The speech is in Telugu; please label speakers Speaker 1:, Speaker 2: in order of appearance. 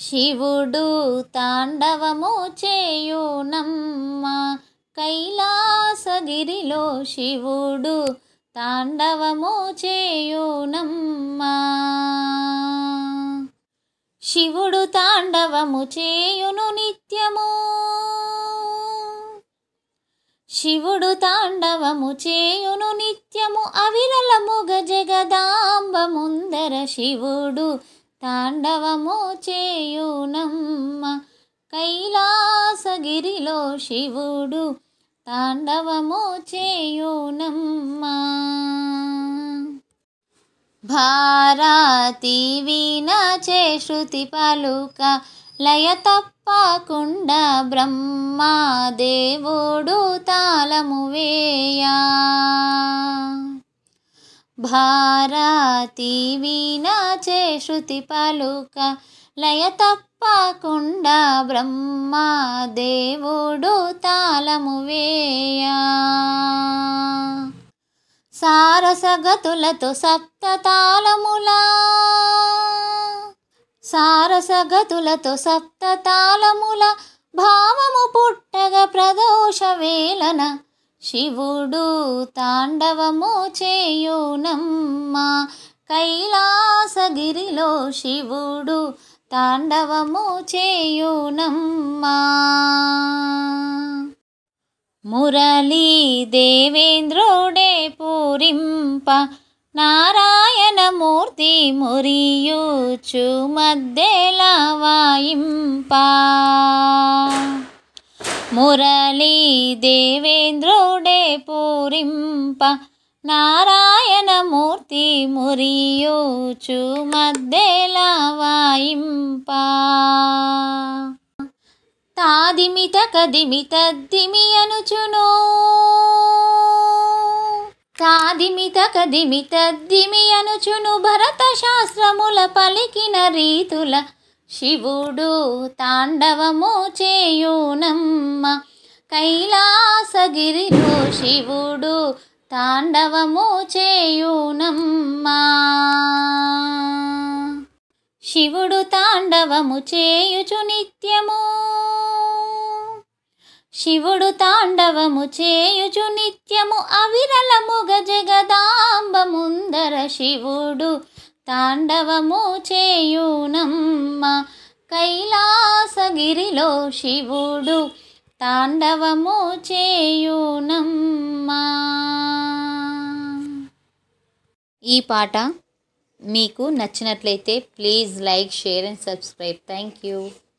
Speaker 1: శివుడు తాండవము చేయునమ్మ కైలాసగిరిలో శివుడు తాండవము చేయునమ్మా శివుడు తాండవము చేయును నిత్యము శివుడు తాండవము చేయును నిత్యము అవిరలముగ జగదాంబ ముందర శివుడు తాండవము చేయునమ్మ కైలాసగిరిలో శివుడు తాండవము చేయునమ్మా భారతి వీణచే శృతి పలుక లయ తప్పకుండా బ్రహ్మదేవుడు తాళము వేయా భారతి వీణచే శృతి పలుక లయ తప్పకుండా బ్రహ్మదేవుడు తాళము వేయా సారసగతులతో సప్త తాళములా సారసగతులతో సప్త తాళముల భావము పుట్టగ ప్రదోష వేళన శివుడు తాండవము చేయునమ్మ కైలాసగిరిలో శివుడు తాండవము చేయునమ్మా మురళీ దేవేంద్రుడే పూరింప నారాయణమూర్తి మురియూచు మధ్యల వాయింప మురళీ దేవేంద్రుడే పూరింప నారాయణమూర్తి మురియూచు మధ్యల వాయింప తాదిమిత కదిమిత దిమి అనుచును తాదిమిత కదిమిత దిమి అనుచును భరత శాస్త్రముల పలికిన రీతుల శివుడు తాండవము చేయునమ్మ కైలాసగిరిలో శివుడు తాండవము చేయునమ్మా శివుడు తాండవము చేయుచు నిత్యము శివుడు తాండవము చేయుచు నిత్యము అవిరలముగ జగదాంబ ముందర శివుడు తాండవము చేయునమ్మ కైలాసగిరిలో శివుడు తాండవము చేయునమ్మా ఈ పాట మీకు నచ్చినట్లయితే please like share and subscribe thank you